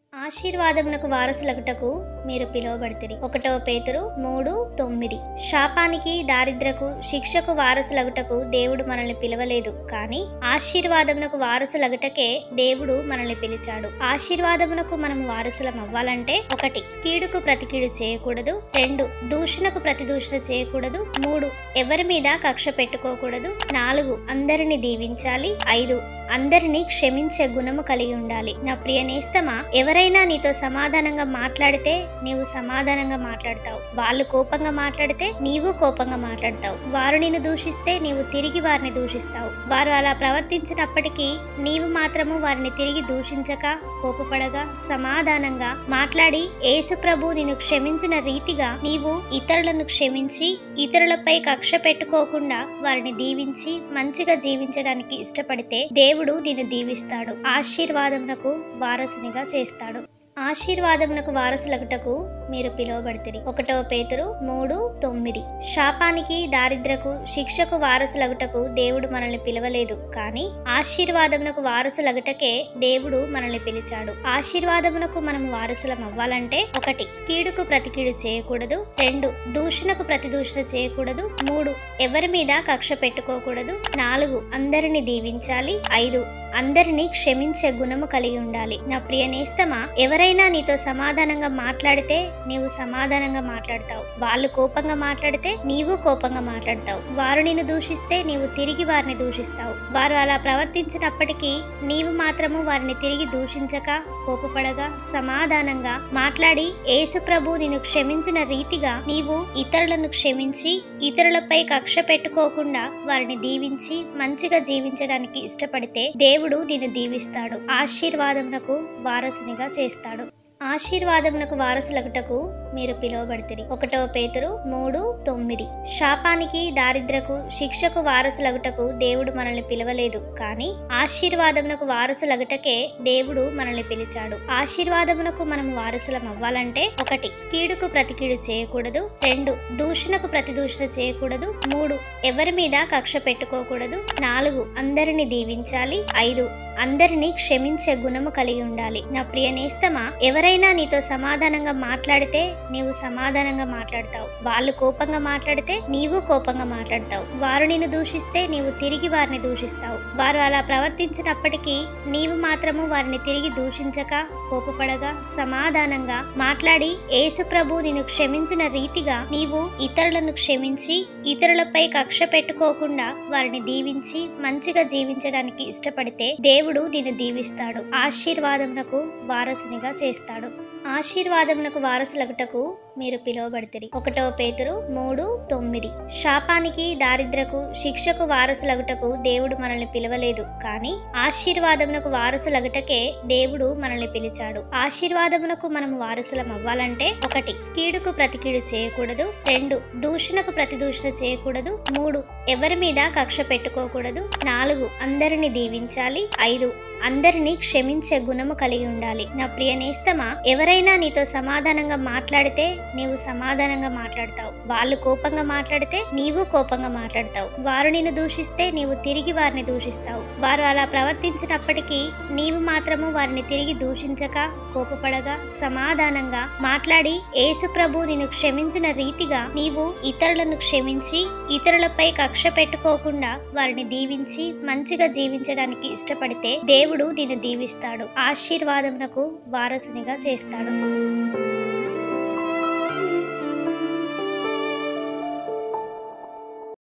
ఆశీర్వాదమునకు వారసులగుటకు మీరు పిలువబడితిరి ఒకటవ పేతురు మూడు తొమ్మిది శాపానికి దారిద్రకు శిక్షకు వారసులగుటకు దేవుడు మనల్ని పిలవలేదు కానీ ఆశీర్వాదమునకు వారసులగుటకే దేవుడు మనల్ని పిలిచాడు ఆశీర్వాదమునకు మనం వారసులం అవ్వాలంటే ఒకటి కీడుకు ప్రతి కీడు చేయకూడదు రెండు దూషణకు ప్రతి దూషణ చేయకూడదు మూడు ఎవరి మీద కక్ష పెట్టుకోకూడదు నాలుగు అందరిని దీవించాలి ఐదు అందరినీ క్షమించే గుణము కలిగి ఉండాలి నా ప్రియ నేస్తమా ఎవరైనా నీతో సమాధానంగా మాట్లాడితే నీవు సమాధానంగా మాట్లాడతావు వాళ్ళు కోపంగా మాట్లాడితే నీవు కోపంగా మాట్లాడతావు వారు నిన్ను దూషిస్తే నీవు తిరిగి వారిని దూషిస్తావు వారు అలా ప్రవర్తించినప్పటికీ నీవు మాత్రము వారిని తిరిగి దూషించక కోపపడగా సమాధానంగా మాట్లాడి యేసు ప్రభు నిన్ను క్షమించిన రీతిగా నీవు ఇతరులను క్షమించి ఇతరులపై కక్ష పెట్టుకోకుండా వారిని దీవించి మంచిగా జీవించడానికి ఇష్టపడితే దేవుడు నిన్ను దీవిస్తాడు ఆశీర్వాదమునకు వారసునిగా చేస్తాడు ఆశీర్వాదమునకు వారసులగుటకు మీరు పిలువబడితిరి ఒకటవ పేతురు మూడు తొమ్మిది శాపానికి దారిద్రకు శిక్షకు వారసులగుటకు దేవుడు మనల్ని పిలవలేదు కానీ ఆశీర్వాదమునకు వారసులగుటకే దేవుడు మనల్ని పిలిచాడు ఆశీర్వాదమునకు మనం వారసులం అవ్వాలంటే ఒకటి కీడుకు ప్రతి కీడు చేయకూడదు రెండు దూషణకు ప్రతి దూషణ చేయకూడదు మూడు ఎవరి మీద కక్ష పెట్టుకోకూడదు నాలుగు అందరిని దీవించాలి ఐదు అందరినీ క్షమించే గుణము కలిగి ఉండాలి నా ప్రియ నేస్తమా ఎవరైనా నీతో సమాధానంగా మాట్లాడితే నీవు సమాధానంగా మాట్లాడతావు వాళ్ళు కోపంగా మాట్లాడితే నీవు కోపంగా మాట్లాడతావు వారు నిన్ను దూషిస్తే నీవు తిరిగి వారిని దూషిస్తావు వారు అలా ప్రవర్తించినప్పటికీ నీవు మాత్రము వారిని తిరిగి దూషించక కోపపడగా సమాధానంగా మాట్లాడి యేసు ప్రభు నిన్ను క్షమించిన రీతిగా నీవు ఇతరులను క్షమించి ఇతరులపై కక్ష పెట్టుకోకుండా వారిని దీవించి మంచిగా జీవించడానికి ఇష్టపడితే దేవుడు నిన్ను దీవిస్తాడు ఆశీర్వాదమునకు వారసునిగా చేస్తాడు ఆశీర్వాదమునకు వారసులగుటకు మీరు పిలువబడితిరి ఒకటవ పేతురు మూడు తొమ్మిది శాపానికి దారిద్రకు శిక్షకు వారసులగుటకు దేవుడు మనల్ని పిలవలేదు కానీ ఆశీర్వాదమునకు వారసులగుటకే దేవుడు మనల్ని పిలిచాడు ఆశీర్వాదమునకు మనం వారసులం అవ్వాలంటే ఒకటి కీడుకు ప్రతి కీడు చేయకూడదు రెండు దూషణకు ప్రతి దూషణ చేయకూడదు మూడు ఎవరి మీద కక్ష పెట్టుకోకూడదు నాలుగు అందరిని దీవించాలి ఐదు అందరినీ క్షమించే గుణము కలిగి ఉండాలి నా ప్రియ నేస్తమా ఎవరైనా నీతో సమాధానంగా మాట్లాడితే నీవు సమాధానంగా మాట్లాడతావు వాళ్ళు కోపంగా మాట్లాడితే నీవు కోపంగా మాట్లాడతావు వారు నిన్ను దూషిస్తే నీవు తిరిగి వారిని దూషిస్తావు వారు అలా ప్రవర్తించినప్పటికీ నీవు మాత్రము వారిని తిరిగి దూషించక కోపపడగా సమాధానంగా మాట్లాడి యేసు ప్రభు నిన్ను క్షమించిన రీతిగా నీవు ఇతరులను క్షమించి ఇతరులపై కక్ష పెట్టుకోకుండా వారిని దీవించి మంచిగా జీవించడానికి ఇష్టపడితే దేవుడు నిన్ను దీవిస్తాడు ఆశీర్వాదమునకు వారసునిగా చేస్తాడు ఆశీర్వాదమునకు వారసులగుటకు మీరు పిలువబడితిరి ఒకటవ పేతురు మూడు తొమ్మిది శాపానికి దారిద్రకు శిక్షకు వారసులగుటకు దేవుడు మనల్ని పిలవలేదు కానీ ఆశీర్వాదమునకు వారసులగుటకే దేవుడు మనల్ని పిలిచాడు ఆశీర్వాదమునకు మనం వారసులం అవ్వాలంటే ఒకటి కీడుకు ప్రతి కీడు చేయకూడదు రెండు దూషణకు ప్రతి దూషణ చేయకూడదు మూడు ఎవరి మీద కక్ష పెట్టుకోకూడదు నాలుగు అందరిని దీవించాలి ఐదు అందరినీ క్షమించే గుణము కలిగి ఉండాలి నా ప్రియ నేస్తమా ఎవరైనా నీతో సమాధానంగా మాట్లాడితే నీవు సమాధానంగా మాట్లాడతావు వాళ్ళు కోపంగా మాట్లాడితే నీవు కోపంగా మాట్లాడతావు వారు నిన్ను దూషిస్తే నీవు తిరిగి వారిని దూషిస్తావు వారు అలా ప్రవర్తించినప్పటికీ నీవు మాత్రము వారిని తిరిగి దూషించక కోపపడగా సమాధానంగా మాట్లాడి యేసు ప్రభు నిన్ను క్షమించిన రీతిగా నీవు ఇతరులను క్షమించి ఇతరులపై కక్ష పెట్టుకోకుండా వారిని దీవించి మంచిగా జీవించడానికి ఇష్టపడితే దేవుడు నిన్ను దీవిస్తాడు ఆశీర్వాదమునకు వారసునిగా చేస్తాడు